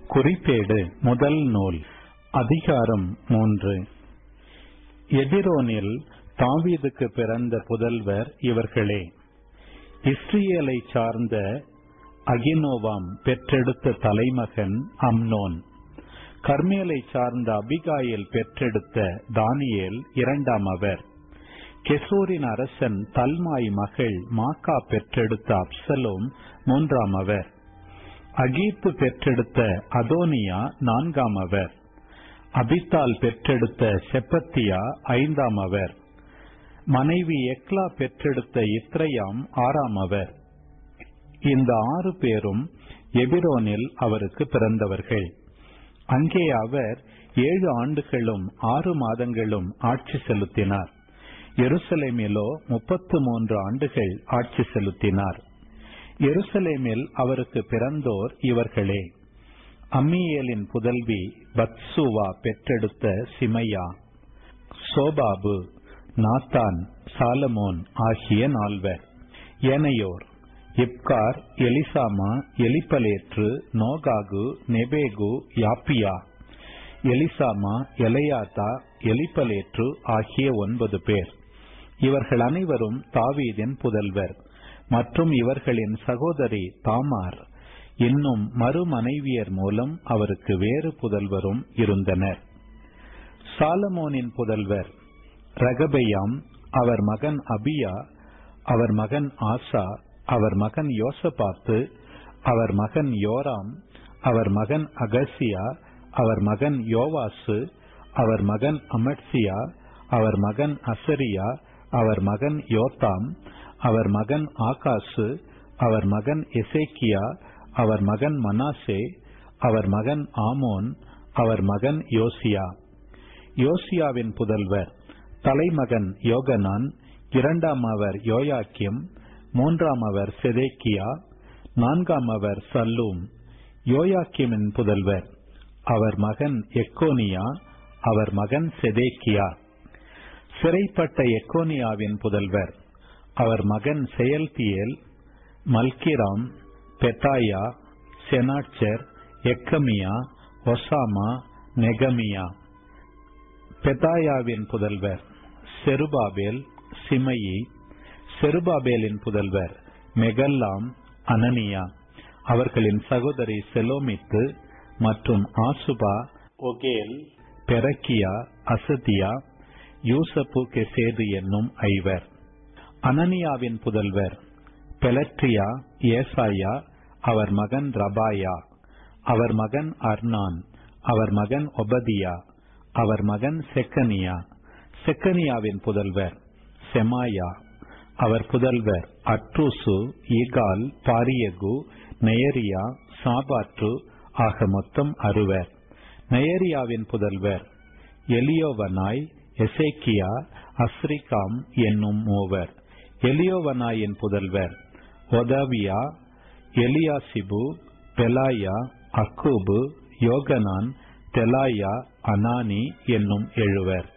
குறிப்பேடு முதல் நூல் அதிகாரம் மூன்று எபிரோனில் தாவீதுக்கு பிறந்த புதல்வர் இவர்களே இஸ்ரேலை சார்ந்த அகினோவாம் பெற்றெடுத்த தலைமகன் அம்னோன் கர்மேலை சார்ந்த அபிகாயில் பெற்றெடுத்த தானியேல் இரண்டாம் அவர் கெசூரின் அரசன் தல்மாய் மகள் மாக்கா பெற்றெடுத்த அப்சலோம் மூன்றாம் அவர் அகீத்து பெற்றெடுத்த அதோனியா நான்காம் அவர் அபித்தால் பெற்றெடுத்த செப்பத்தியா ஐந்தாம் அவர் மனைவி எக்லா பெற்றெடுத்த இத்ரயாம் ஆறாம் அவர் இந்த ஆறு பேரும் எபிரோனில் அவருக்கு பிறந்தவர்கள் அங்கே அவர் ஏழு ஆண்டுகளும் ஆறு மாதங்களும் ஆட்சி செலுத்தினார் எருசலேமிலோ முப்பத்து மூன்று ஆண்டுகள் ஆட்சி செலுத்தினார் எருசலேமில் அவருக்கு பிறந்தோர் இவர்களே அம்மியேலின் புதல்வி பத்சுவா பெற்றெடுத்த சிமையா சோபாபு நாத்தான் சாலமோன் ஆகிய நால்வர் ஏனையோர் இப்கார் எலிசாமா எலிப்பலேற்று நோகாகு நெபேகு யாப்பியா எலிசாமா எலையாத்தா எலிப்பலேற்று ஆகிய ஒன்பது பேர் இவர்கள் அனைவரும் தாவீதின் புதல்வர் மற்றும் இவர்களின் சகோதரி தாமார் இன்னும் மறுமனைவியர் மூலம் அவருக்கு வேறு புதல்வரும் இருந்தனர் சாலமோனின் புதல்வர் ரகபெயாம் அவர் மகன் அபியா அவர் மகன் ஆசா அவர் மகன் யோசபாத்து அவர் மகன் யோராம் அவர் மகன் அகசியா அவர் மகன் யோவாசு அவர் மகன் அமட்சியா அவர் மகன் அசரியா அவர் மகன் யோத்தாம் அவர் மகன் ஆகாசு அவர் மகன் எசேக்கியா அவர் மகன் மனாசே அவர் மகன் ஆமோன் அவர் மகன் யோசியா யோசியாவின் புதல்வர் தலைமகன் யோகனான் இரண்டாம் அவர் யோயாக்கியம் மூன்றாம் அவர் செதேக்கியா நான்காம் அவர் சல்லூம் யோயாக்கியமின் புதல்வர் அவர் மகன் எக்கோனியா அவர் மகன் செதேக்கியா சிறைப்பட்ட எக்கோனியாவின் புதல்வர் அவர் மகன் செயல்தியேல் மல்கிராம் பெத்தாயா செனாட்சர் எக்கமியா ஒசாமா நெகமியா பெதாயாவின் புதல்வர் செருபாபேல் சிமையி செருபாபேலின் புதல்வர் மெகல்லாம் அனனியா அவர்களின் சகோதரி செலோமித்து மற்றும் ஆசுபா ஒகேல் பெரக்கியா அசதியா யூசப்பு கெசேது என்னும் ஐவர் அனனியாவின் புதல்வர் பெலட்ரியா ஏசாயா அவர் மகன் ரபாயா அவர் மகன் அர்னான் அவர் மகன் ஒபதியா அவர் மகன் செக்கனியா செக்கனியாவின் புதல்வர் செமாயா அவர் புதல்வர் அட்ரூசு ஈகால் பாரியகு நெயரியா சாபாற்று ஆக மொத்தம் அறுவர் நெயரியாவின் புதல்வர் எலியோவனாய் எசேக்கியா அஸ்ரிகாம் என்னும் மூவர் எலியோவனாயின் புதல்வர் ஒதாவியா எலியாசிபு பெலாயா அக்கூபு யோகனான் தெலாயா அனானி என்னும் எழுவர்